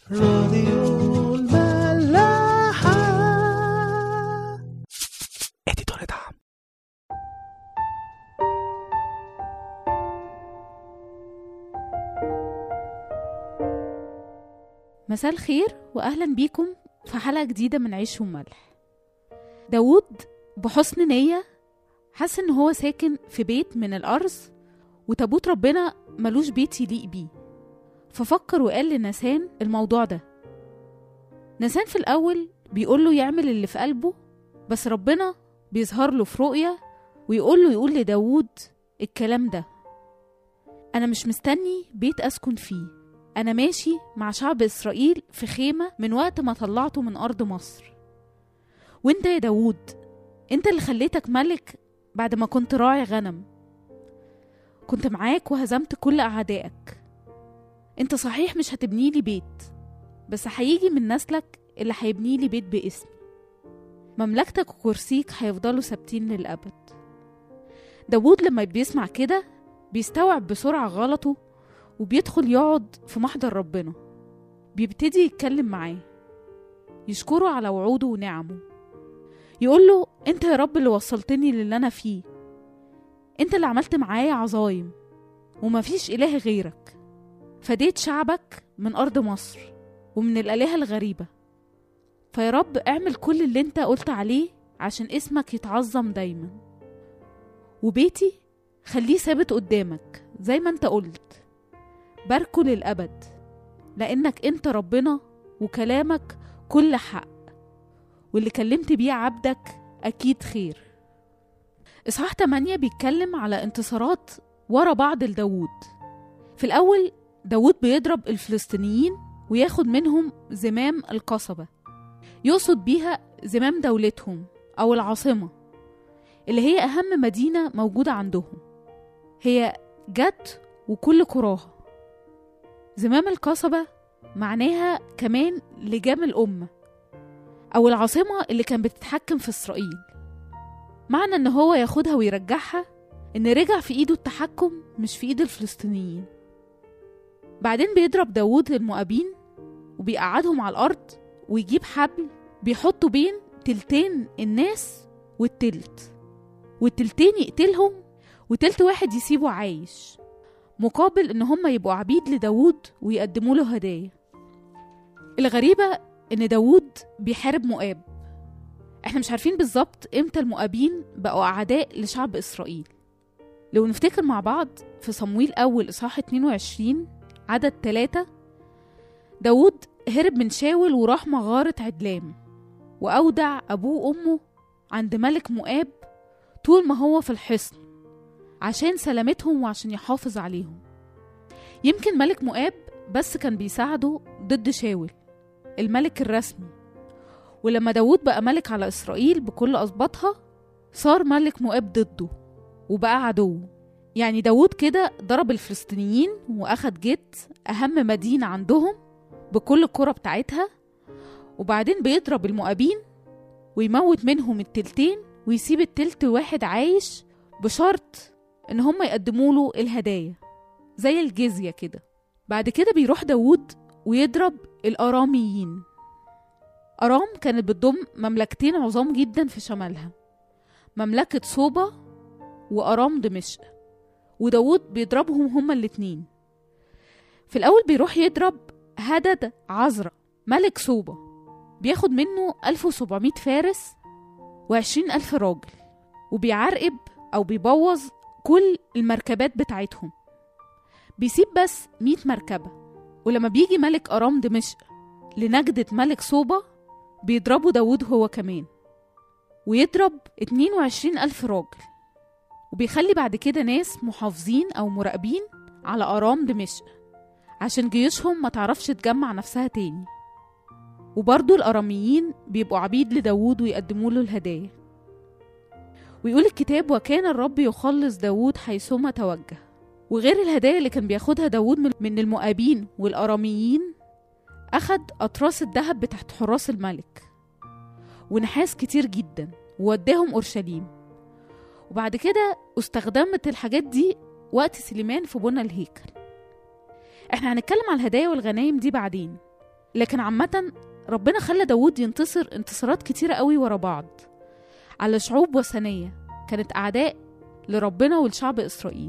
راديو الملاحة اديتور دعم مساء الخير وأهلا بيكم في حلقة جديدة من عيش وملح داوود بحسن نية حس إن هو ساكن في بيت من الأرز وتابوت ربنا ملوش بيت يليق بيه ففكر وقال لنسان الموضوع ده نسان في الأول بيقول له يعمل اللي في قلبه بس ربنا بيظهر له في رؤية ويقول له يقول لداوود الكلام ده أنا مش مستني بيت أسكن فيه أنا ماشي مع شعب إسرائيل في خيمة من وقت ما طلعته من أرض مصر وانت يا داوود انت اللي خليتك ملك بعد ما كنت راعي غنم كنت معاك وهزمت كل أعدائك انت صحيح مش هتبني لي بيت بس هيجي من نسلك اللي هيبني لي بيت باسمي مملكتك وكرسيك هيفضلوا ثابتين للأبد داوود لما بيسمع كده بيستوعب بسرعة غلطه وبيدخل يقعد في محضر ربنا بيبتدي يتكلم معاه يشكره على وعوده ونعمه يقول له انت يا رب اللي وصلتني للي انا فيه انت اللي عملت معايا عظايم ومفيش اله غيرك فديت شعبك من ارض مصر ومن الالهه الغريبه فيا رب اعمل كل اللي انت قلت عليه عشان اسمك يتعظم دايما وبيتي خليه ثابت قدامك زي ما انت قلت باركه للأبد لأنك أنت ربنا وكلامك كل حق واللي كلمت بيه عبدك أكيد خير إصحاح 8 بيتكلم على انتصارات ورا بعض لداوود في الأول داوود بيضرب الفلسطينيين وياخد منهم زمام القصبة يقصد بيها زمام دولتهم أو العاصمة اللي هي أهم مدينة موجودة عندهم هي جت وكل قراها زمام القصبة معناها كمان لجام الأمة أو العاصمة اللي كان بتتحكم في إسرائيل معنى إن هو ياخدها ويرجعها إن رجع في إيده التحكم مش في إيد الفلسطينيين بعدين بيضرب داوود للمؤابين وبيقعدهم على الأرض ويجيب حبل بيحطه بين تلتين الناس والتلت والتلتين يقتلهم وتلت واحد يسيبه عايش مقابل ان هم يبقوا عبيد لداوود ويقدموا له هدايا الغريبة ان داوود بيحارب مؤاب احنا مش عارفين بالظبط امتى المؤابين بقوا اعداء لشعب اسرائيل لو نفتكر مع بعض في صمويل اول اصحاح 22 عدد 3 داوود هرب من شاول وراح مغارة عدلام وأودع أبوه وأمه عند ملك مؤاب طول ما هو في الحصن عشان سلامتهم وعشان يحافظ عليهم يمكن ملك مؤاب بس كان بيساعده ضد شاول الملك الرسمي ولما داود بقى ملك على إسرائيل بكل أسباطها صار ملك مؤاب ضده وبقى عدوه يعني داود كده ضرب الفلسطينيين وأخد جت أهم مدينة عندهم بكل القرى بتاعتها وبعدين بيضرب المؤابين ويموت منهم التلتين ويسيب التلت واحد عايش بشرط ان هم يقدموا له الهدايا زي الجزية كده بعد كده بيروح داوود ويضرب الأراميين أرام كانت بتضم مملكتين عظام جدا في شمالها مملكة صوبة وأرام دمشق وداوود بيضربهم هما الاتنين في الأول بيروح يضرب هدد عزرا ملك صوبة بياخد منه 1700 فارس وعشرين ألف راجل وبيعرقب أو بيبوظ كل المركبات بتاعتهم بيسيب بس 100 مركبة ولما بيجي ملك أرام دمشق لنجدة ملك صوبة بيضربوا داود هو كمان ويضرب 22 ألف راجل وبيخلي بعد كده ناس محافظين أو مراقبين على أرام دمشق عشان جيوشهم ما تعرفش تجمع نفسها تاني وبرضه الأراميين بيبقوا عبيد لداود ويقدموا له الهدايا ويقول الكتاب وكان الرب يخلص داود حيثما توجه وغير الهدايا اللي كان بياخدها داود من- من المؤابين والأراميين أخد أطراس الذهب بتاعت حراس الملك ونحاس كتير جدا ووداهم أورشليم وبعد كده استخدمت الحاجات دي وقت سليمان في بنى الهيكل احنا هنتكلم على الهدايا والغنايم دي بعدين لكن عامة ربنا خلى داود ينتصر انتصارات كتيرة قوي ورا بعض على شعوب وثنية كانت أعداء لربنا ولشعب إسرائيل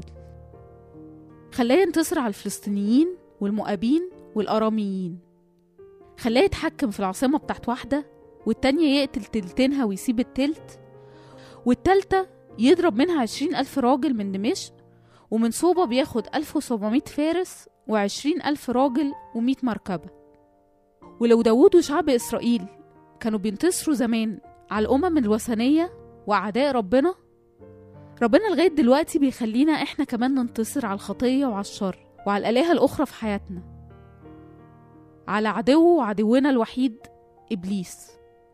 خلاه ينتصر على الفلسطينيين والمؤابين والأراميين خلاه يتحكم في العاصمة بتاعت واحدة والتانية يقتل تلتينها ويسيب التلت والتالتة يضرب منها عشرين ألف راجل من دمشق ومن صوبة بياخد ألف وسبعمية فارس وعشرين ألف راجل ومية مركبة ولو داود وشعب إسرائيل كانوا بينتصروا زمان على الأمم الوثنية وأعداء ربنا ربنا لغاية دلوقتي بيخلينا إحنا كمان ننتصر على الخطية وعلى الشر وعلى الآلهة الأخرى في حياتنا على عدو وعدونا الوحيد إبليس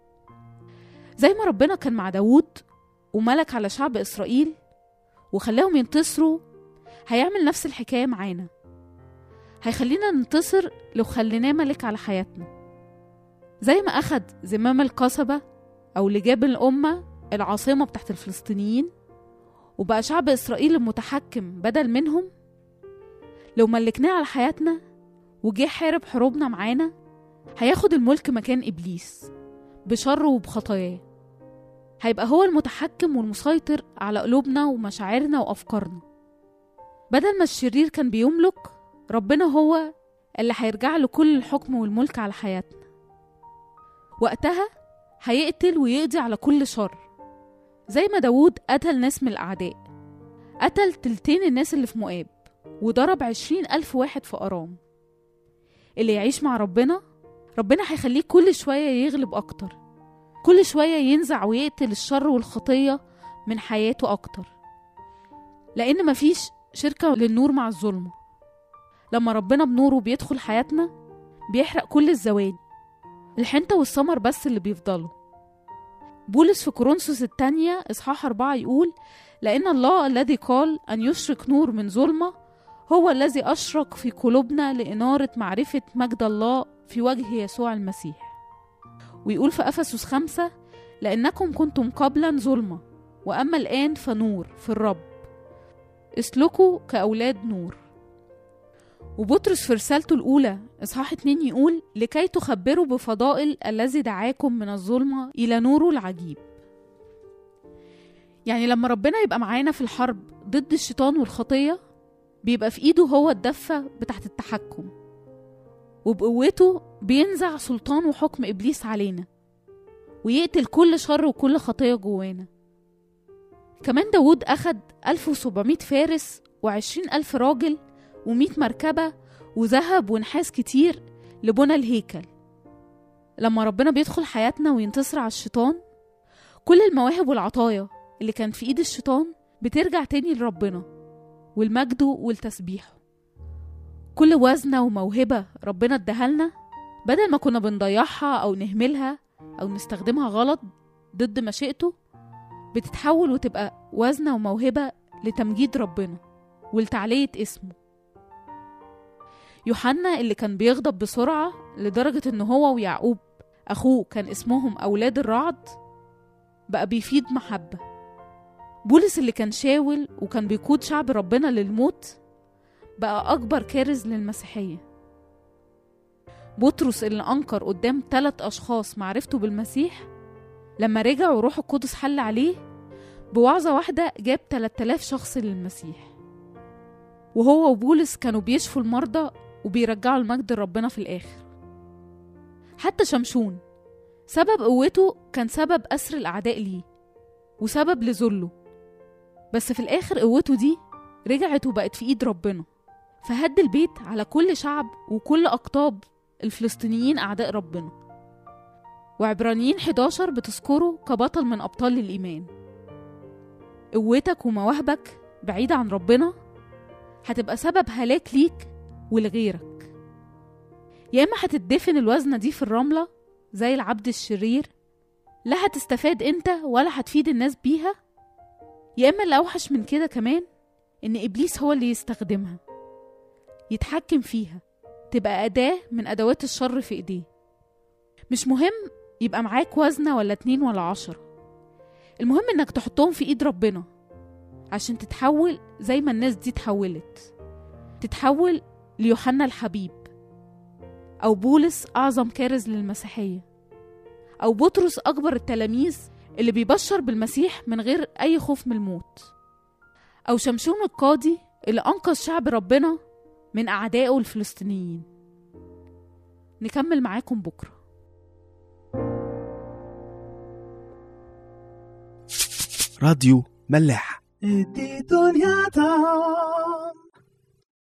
زي ما ربنا كان مع داود وملك على شعب إسرائيل وخلاهم ينتصروا هيعمل نفس الحكاية معانا هيخلينا ننتصر لو خليناه ملك على حياتنا زي ما أخد زمام القصبة أو لجاب الأمة العاصمة بتاعت الفلسطينيين وبقى شعب إسرائيل المتحكم بدل منهم لو ملكناه على حياتنا وجه حارب حروبنا معانا هياخد الملك مكان إبليس بشره وبخطاياه هيبقى هو المتحكم والمسيطر على قلوبنا ومشاعرنا وأفكارنا بدل ما الشرير كان بيملك ربنا هو اللي هيرجع له كل الحكم والملك على حياتنا وقتها هيقتل ويقضي على كل شر زي ما داوود قتل ناس من الأعداء قتل تلتين الناس اللي في مؤاب وضرب عشرين ألف واحد في أرام اللي يعيش مع ربنا ربنا هيخليه كل شوية يغلب أكتر كل شوية ينزع ويقتل الشر والخطية من حياته أكتر لأن مفيش شركة للنور مع الظلمة لما ربنا بنوره بيدخل حياتنا بيحرق كل الزواني الحنطة والثمر بس اللي بيفضلوا بولس في كورنثوس التانية إصحاح أربعة يقول لأن الله الذي قال أن يشرق نور من ظلمة هو الذي أشرق في قلوبنا لإنارة معرفة مجد الله في وجه يسوع المسيح ويقول في أفسس خمسة لأنكم كنتم قبلا ظلمة وأما الآن فنور في الرب اسلكوا كأولاد نور وبطرس في رسالته الأولى إصحاح اتنين يقول لكي تخبروا بفضائل الذي دعاكم من الظلمة إلى نوره العجيب يعني لما ربنا يبقى معانا في الحرب ضد الشيطان والخطية بيبقى في إيده هو الدفة بتاعت التحكم وبقوته بينزع سلطان وحكم إبليس علينا ويقتل كل شر وكل خطية جوانا كمان داود أخد 1700 فارس وعشرين ألف راجل ومئة مركبة وذهب ونحاس كتير لبنى الهيكل لما ربنا بيدخل حياتنا وينتصر على الشيطان كل المواهب والعطايا اللي كان في ايد الشيطان بترجع تاني لربنا والمجد والتسبيح كل وزنة وموهبة ربنا اداهالنا بدل ما كنا بنضيعها أو نهملها أو نستخدمها غلط ضد مشيئته بتتحول وتبقى وزنة وموهبة لتمجيد ربنا ولتعلية اسمه يوحنا اللي كان بيغضب بسرعة لدرجة إن هو ويعقوب أخوه كان اسمهم أولاد الرعد بقى بيفيد محبة بولس اللي كان شاول وكان بيقود شعب ربنا للموت بقى أكبر كارز للمسيحية بطرس اللي أنكر قدام ثلاث أشخاص معرفته بالمسيح لما رجع وروح القدس حل عليه بوعظة واحدة جاب 3000 شخص للمسيح وهو وبولس كانوا بيشفوا المرضى وبيرجعوا المجد لربنا في الآخر حتى شمشون سبب قوته كان سبب أسر الأعداء ليه وسبب لذله بس في الآخر قوته دي رجعت وبقت في إيد ربنا فهد البيت على كل شعب وكل أقطاب الفلسطينيين أعداء ربنا وعبرانيين 11 بتذكره كبطل من أبطال الإيمان قوتك ومواهبك بعيدة عن ربنا هتبقى سبب هلاك ليك ولغيرك يا إما هتدفن الوزنة دي في الرملة زي العبد الشرير لا هتستفاد انت ولا هتفيد الناس بيها يا إما اللي أوحش من كده كمان إن إبليس هو اللي يستخدمها يتحكم فيها تبقى أداة من أدوات الشر في إيديه مش مهم يبقى معاك وزنة ولا اتنين ولا عشرة المهم إنك تحطهم في إيد ربنا عشان تتحول زي ما الناس دي اتحولت تتحول ليوحنا الحبيب أو بولس أعظم كارز للمسيحية أو بطرس أكبر التلاميذ اللي بيبشر بالمسيح من غير أي خوف من الموت أو شمشون القاضي اللي أنقذ شعب ربنا من أعدائه الفلسطينيين نكمل معاكم بكرة راديو ملاح ادي دنيا